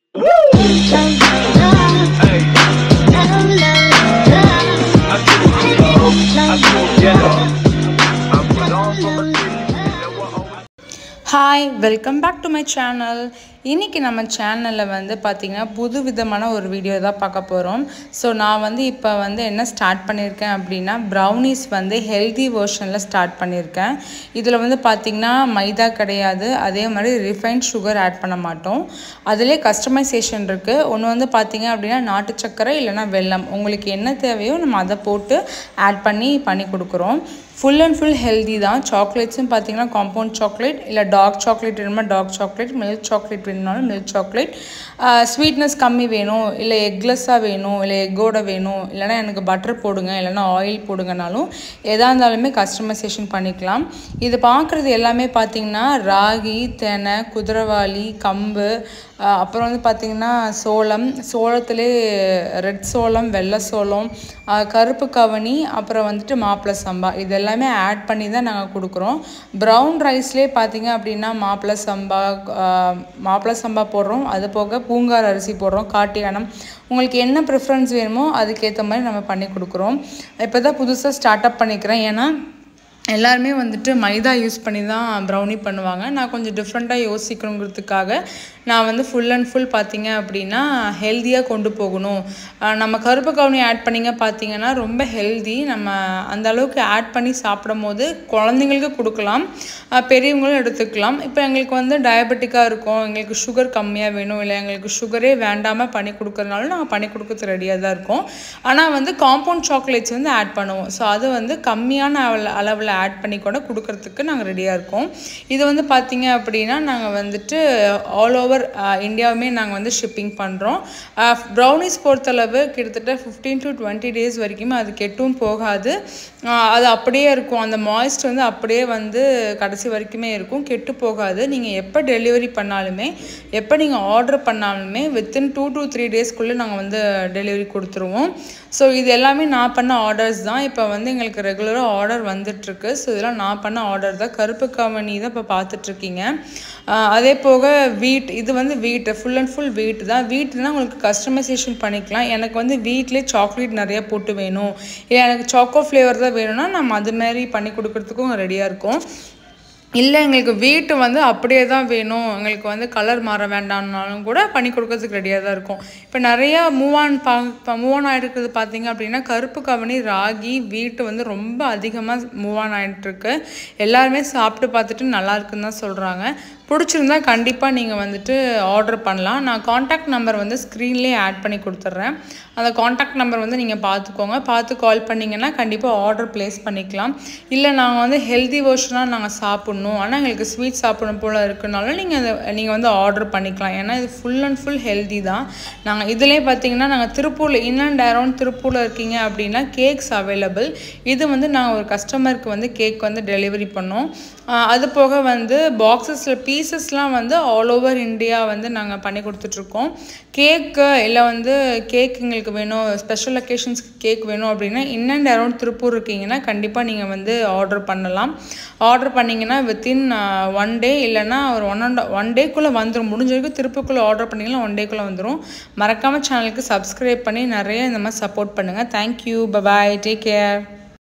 hi welcome back to my channel இன்றைக்கி நம்ம சேனலில் வந்து பார்த்திங்கன்னா புது விதமான ஒரு வீடியோ தான் பார்க்க போகிறோம் ஸோ நான் வந்து இப்போ வந்து என்ன ஸ்டார்ட் பண்ணியிருக்கேன் அப்படின்னா ப்ரௌனிஸ் வந்து ஹெல்தி வெர்ஷனில் ஸ்டார்ட் பண்ணியிருக்கேன் இதில் வந்து பார்த்திங்கன்னா மைதா கிடையாது அதே மாதிரி ரிஃபைன்ட் சுகர் ஆட் பண்ண மாட்டோம் அதிலே கஸ்டமைசேஷன் இருக்குது ஒன்று வந்து பார்த்திங்க அப்படின்னா நாட்டு சர்க்கரை இல்லைன்னா வெல்லம் உங்களுக்கு என்ன தேவையோ நம்ம அதை போட்டு ஆட் பண்ணி பண்ணி கொடுக்குறோம் ஃபுல் அண்ட் ஃபுல் ஹெல்தி தான் சாக்லேட்ஸும் பார்த்தீங்கன்னா காம்பவுண்ட் சாக்லேட் இல்லை டார்க் சாக்லேட் வேணுமா டார்க் சாக்லேட் மில்க் சாக்லேட் வேணும்னாலும் மில்க் சாக்லேட் ஸ்வீட்னஸ் கம்மி வேணும் இல்லை எக்லெஸ்ஸாக வேணும் இல்லை எக்கோட வேணும் இல்லைனா எனக்கு பட்டர் போடுங்க இல்லைனா ஆயில் போடுங்கனாலும் எதாக இருந்தாலுமே கஸ்டமைசேஷன் பண்ணிக்கலாம் இது பார்க்குறது எல்லாமே பார்த்திங்கன்னா ராகி தெனை குதிரவாளி கம்பு அப்புறம் வந்து பார்த்திங்கன்னா சோளம் சோளத்திலே ரெட் சோளம் வெள்ளை சோளம் கருப்பு கவனி அப்புறம் வந்துட்டு மாப்பிள்ளை சம்பா இது எல்லாமே ஆட் பண்ணி தான் நாங்கள் கொடுக்குறோம் ப்ரௌன் ரைஸ்லேயே பார்த்தீங்க அப்படின்னா மாப்பிள்ளை சம்பா மாப்பிள்ளை சம்பா போடுறோம் அது போக பூங்கார் அரிசி போடுறோம் காட்டியானம் உங்களுக்கு என்ன ப்ரிஃபரன்ஸ் வேணுமோ அதுக்கேற்ற மாதிரி நம்ம பண்ணி கொடுக்குறோம் இப்போ தான் புதுசாக ஸ்டார்ட் அப் பண்ணிக்கிறேன் ஏன்னா எல்லாருமே வந்துட்டு மைதா யூஸ் பண்ணி தான் ப்ரௌனி பண்ணுவாங்க நான் கொஞ்சம் டிஃப்ரெண்ட்டாக யோசிக்கணுங்கிறதுக்காக நான் வந்து ஃபுல் அண்ட் ஃபுல் பார்த்தீங்க அப்படின்னா ஹெல்த்தியாக கொண்டு போகணும் நம்ம கருப்பு கவுனி ஆட் பண்ணிங்க பார்த்தீங்கன்னா ரொம்ப ஹெல்தி நம்ம அந்த அளவுக்கு ஆட் பண்ணி சாப்பிடும் போது குழந்தைங்களுக்கு கொடுக்கலாம் பெரியவங்களும் எடுத்துக்கலாம் இப்போ எங்களுக்கு வந்து டயபெட்டிக்காக இருக்கும் எங்களுக்கு சுகர் கம்மியாக வேணும் இல்லை எங்களுக்கு சுகரே வேண்டாமல் பண்ணி கொடுக்குறதுனால நாங்கள் பண்ணி கொடுக்கறது ரெடியாக தான் இருக்கோம் ஆனால் வந்து காம்பவுண்ட் சாக்லேட்ஸ் வந்து ஆட் பண்ணுவோம் ஸோ அது வந்து கம்மியான அளவில் ஆட் பண்ணி கூட கொடுக்கறதுக்கு நாங்கள் ரெடியாக இருக்கோம் இது வந்து பார்த்தீங்க அப்படின்னா நாங்கள் வந்துட்டு ஆல் ஓவர் இந்தியாவுமே நாங்கள் வந்து ஷிப்பிங் பண்ணுறோம் ப்ரௌனிஸ் பொறுத்தளவு கிட்டத்தட்ட ஃபிஃப்டீன் டு டுவெண்ட்டி டேஸ் வரைக்குமே அது கெட்டும் போகாது அது அப்படியே இருக்கும் அந்த மாய்ஸ்ட் வந்து அப்படியே வந்து கடைசி வரைக்குமே இருக்கும் கெட்டு போகாது நீங்கள் எப்போ டெலிவரி பண்ணாலுமே எப்போ நீங்கள் ஆர்டர் பண்ணாலுமே வித்தின் டூ டு த்ரீ டேஸ்க்குள்ளே நாங்கள் வந்து டெலிவரி கொடுத்துருவோம் ஸோ இது எல்லாமே நான் பண்ண ஆர்டர்ஸ் தான் இப்போ வந்து எங்களுக்கு ரெகுலராக ஆர்டர் வந்துட்டுருக்கு ஸோ இதெல்லாம் நான் பண்ண ஆர்டர் தான் கருப்பு கவனி தான் இப்போ பார்த்துட்ருக்கீங்க அதே போக வீட் இது வந்து வீட்டு ஃபுல் அண்ட் ஃபுல் வீட் தான் வீட்டுனா உங்களுக்கு கஸ்டமைசேஷன் பண்ணிக்கலாம் எனக்கு வந்து வீட்லேயே சாக்லேட் நிறையா போட்டு வேணும் இல்லை எனக்கு சாக்கோ ஃப்ளேவர் தான் வேணும்னா நம்ம அது மாதிரி பண்ணி கொடுக்குறதுக்கும் ரெடியாக இருக்கும் இல்லை எங்களுக்கு வீட்டு வந்து அப்படியே தான் வேணும் எங்களுக்கு வந்து கலர் மாற வேண்டாம்னாலும் கூட பண்ணி கொடுக்கறதுக்கு ரெடியாக தான் இருக்கும் இப்போ நிறையா மூவ் ஆன் பா இப்போ மூவ் ஆன் ஆகிருக்குது பார்த்தீங்க அப்படின்னா கருப்பு கவனி ராகி வீட்டு வந்து ரொம்ப அதிகமாக மூவ் ஆன் ஆகிட்டுருக்கு எல்லாருமே சாப்பிட்டு பார்த்துட்டு நல்லா இருக்குன்னு தான் சொல்கிறாங்க பிடிச்சிருந்தா கண்டிப்பாக நீங்கள் வந்துட்டு ஆர்டர் பண்ணலாம் நான் காண்டாக்ட் நம்பர் வந்து ஸ்க்ரீன்லேயே ஆட் பண்ணி கொடுத்துட்றேன் அந்த காண்டாக்ட் நம்பர் வந்து நீங்கள் பார்த்துக்கோங்க பார்த்து கால் பண்ணிங்கன்னா கண்டிப்பாக ஆர்டர் ப்ளேஸ் பண்ணிக்கலாம் இல்லை நாங்கள் வந்து ஹெல்தி வெர்ஷனாக நாங்கள் சாப்பிட்ணும் ஆனால் எங்களுக்கு ஸ்வீட் சாப்பிடணும் போல் இருக்குனாலும் நீங்கள் அதை நீங்கள் வந்து ஆர்டர் பண்ணிக்கலாம் ஏன்னா இது ஃபுல் அண்ட் ஃபுல் ஹெல்தி தான் நாங்கள் இதிலே பார்த்தீங்கன்னா நாங்கள் திருப்பூரில் இன் அண்ட் அரௌண்ட் திருப்பூரில் இருக்கீங்க அப்படின்னா கேக்ஸ் அவைலபிள் இது வந்து நாங்கள் ஒரு கஸ்டமருக்கு வந்து கேக் வந்து டெலிவரி பண்ணோம் அது போக வந்து பாக்ஸஸில் பீசஸ்லாம் வந்து ஆல் ஓவர் இந்தியா வந்து நாங்கள் பண்ணி கொடுத்துட்ருக்கோம் கேக்கு இல்லை வந்து கேக் எங்களுக்கு வேணும் ஸ்பெஷல் அக்கேஷன்ஸ்க்கு கேக் வேணும் அப்படின்னா இன் அண்ட் அரௌண்ட் திருப்பூர் இருக்கீங்கன்னா கண்டிப்பாக நீங்கள் வந்து ஆர்டர் பண்ணலாம் ஆர்டர் பண்ணிங்கன்னா வித்தின் ஒன் டே இல்லைன்னா ஒரு ஒன் அண்ட் ஒன் டேக்குள்ளே வந்துடும் முடிஞ்ச வரைக்கும் திருப்பூருக்குள்ளே ஆர்டர் பண்ணிங்கன்னா ஒன் டேக்குள்ளே வந்துடும் மறக்காமல் சேனலுக்கு சப்ஸ்கிரைப் பண்ணி நிறைய இந்த மாதிரி சப்போர்ட் பண்ணுங்கள் தேங்க்யூ பபாய் டேக் கேர்